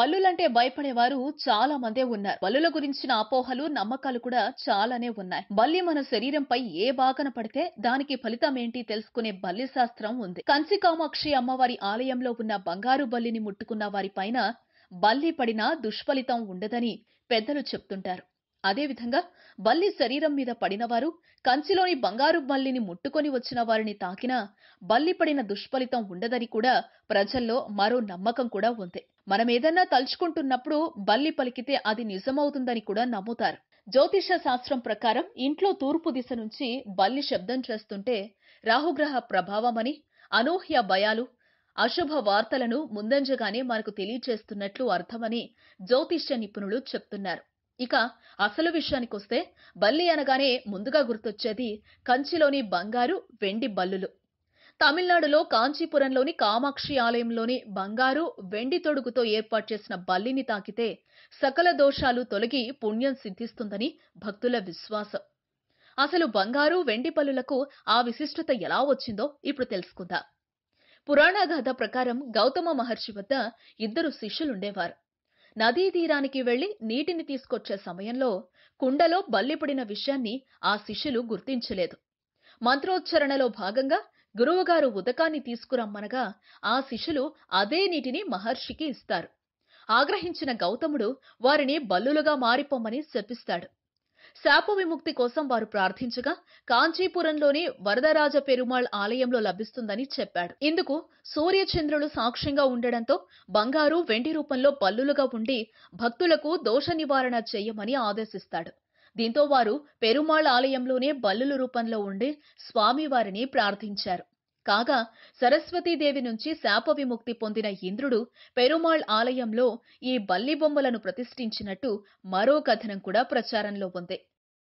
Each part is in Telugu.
బల్లులంటే భయపడేవారు చాలా మందే ఉన్నారు బల్లుల గురించిన అపోహలు నమ్మకాలు కూడా చాలానే ఉన్నాయి బల్లి మన శరీరంపై ఏ భాగన పడితే దానికి ఫలితం ఏంటి తెలుసుకునే బల్లి శాస్త్రం ఉంది కంచి కామాక్షి అమ్మవారి ఆలయంలో ఉన్న బంగారు బల్లిని ముట్టుకున్న వారి పైన బల్లి పడినా దుష్ఫలితం ఉండదని పెద్దలు చెప్తుంటారు అదేవిధంగా బల్లి శరీరం మీద పడినవారు కంచిలోని బంగారు బల్లిని ముట్టుకొని వచ్చిన వారిని తాకినా బల్లి పడిన దుష్ఫలితం ఉండదని కూడా ప్రజల్లో మరో నమ్మకం కూడా ఉంది మనం ఏదన్నా తలుచుకుంటున్నప్పుడు బల్లి పలికితే అది నిజమవుతుందని కూడా నమ్ముతారు జ్యోతిష శాస్త్రం ప్రకారం ఇంట్లో తూర్పు దిశ నుంచి బల్లి శబ్దం చేస్తుంటే రాహుగ్రహ ప్రభావమని అనూహ్య భయాలు అశుభ వార్తలను ముందంజగానే మనకు తెలియచేస్తున్నట్లు అర్థమని జ్యోతిష్య నిపుణులు చెప్తున్నారు ఇక అసలు విషయానికొస్తే బల్లి అనగానే ముందుగా గుర్తొచ్చేది కంచిలోని బంగారు వెండి బల్లులు తమిళనాడులో కాంచీపురంలోని కామాక్షి ఆలయంలోని బంగారు వెండి తొడుగుతో ఏర్పాటు చేసిన బల్లిని తాకితే సకల దోషాలు తొలగి పుణ్యం సిద్ధిస్తుందని భక్తుల విశ్వాసం అసలు బంగారు వెండి బల్లులకు ఆ విశిష్టత ఎలా వచ్చిందో ఇప్పుడు తెలుసుకుందాం పురాణ గాథ ప్రకారం గౌతమ మహర్షి వద్ద ఇద్దరు శిష్యులుండేవారు నదీ తీరానికి వెళ్లి నీటిని తీసుకొచ్చే సమయంలో కుండలో బల్లి పడిన విషయాన్ని ఆ శిష్యులు గుర్తించలేదు మంత్రోచ్చరణలో భాగంగా గురువుగారు ఉదకాన్ని తీసుకురమ్మనగా ఆ శిష్యులు అదే నీటిని మహర్షికి ఇస్తారు ఆగ్రహించిన గౌతముడు వారిని బల్లులుగా మారిపోమ్మని శపిస్తాడు శాప విముక్తి కోసం వారు ప్రార్థించగా కాంచీపురంలోని వరదరాజ పెరుమాళ్ ఆలయంలో లభిస్తుందని చెప్పాడు ఇందుకు సూర్యచంద్రులు సాక్ష్యంగా ఉండడంతో బంగారు వెండి రూపంలో బల్లులుగా ఉండి భక్తులకు దోష నివారణ చేయమని ఆదేశిస్తాడు దీంతో వారు పెరుమాళ్ ఆలయంలోనే బల్లుల రూపంలో ఉండి స్వామివారిని ప్రార్థించారు కాగా సరస్వతీదేవి నుంచి శాప విముక్తి పొందిన ఇంద్రుడు పెరుమాళ్ ఆలయంలో ఈ బల్లి బొమ్మలను ప్రతిష్ఠించినట్టు మరో కథనం కూడా ప్రచారంలో ఉంది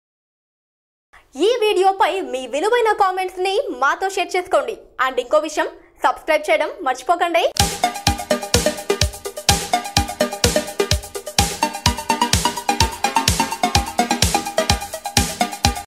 ఈ వీడియోపై మీ విలువైన కామెంట్స్ ని మాతో షేర్ చేసుకోండి అండ్ ఇంకో విషయం సబ్స్క్రైబ్ చేయడం మర్చిపోకండి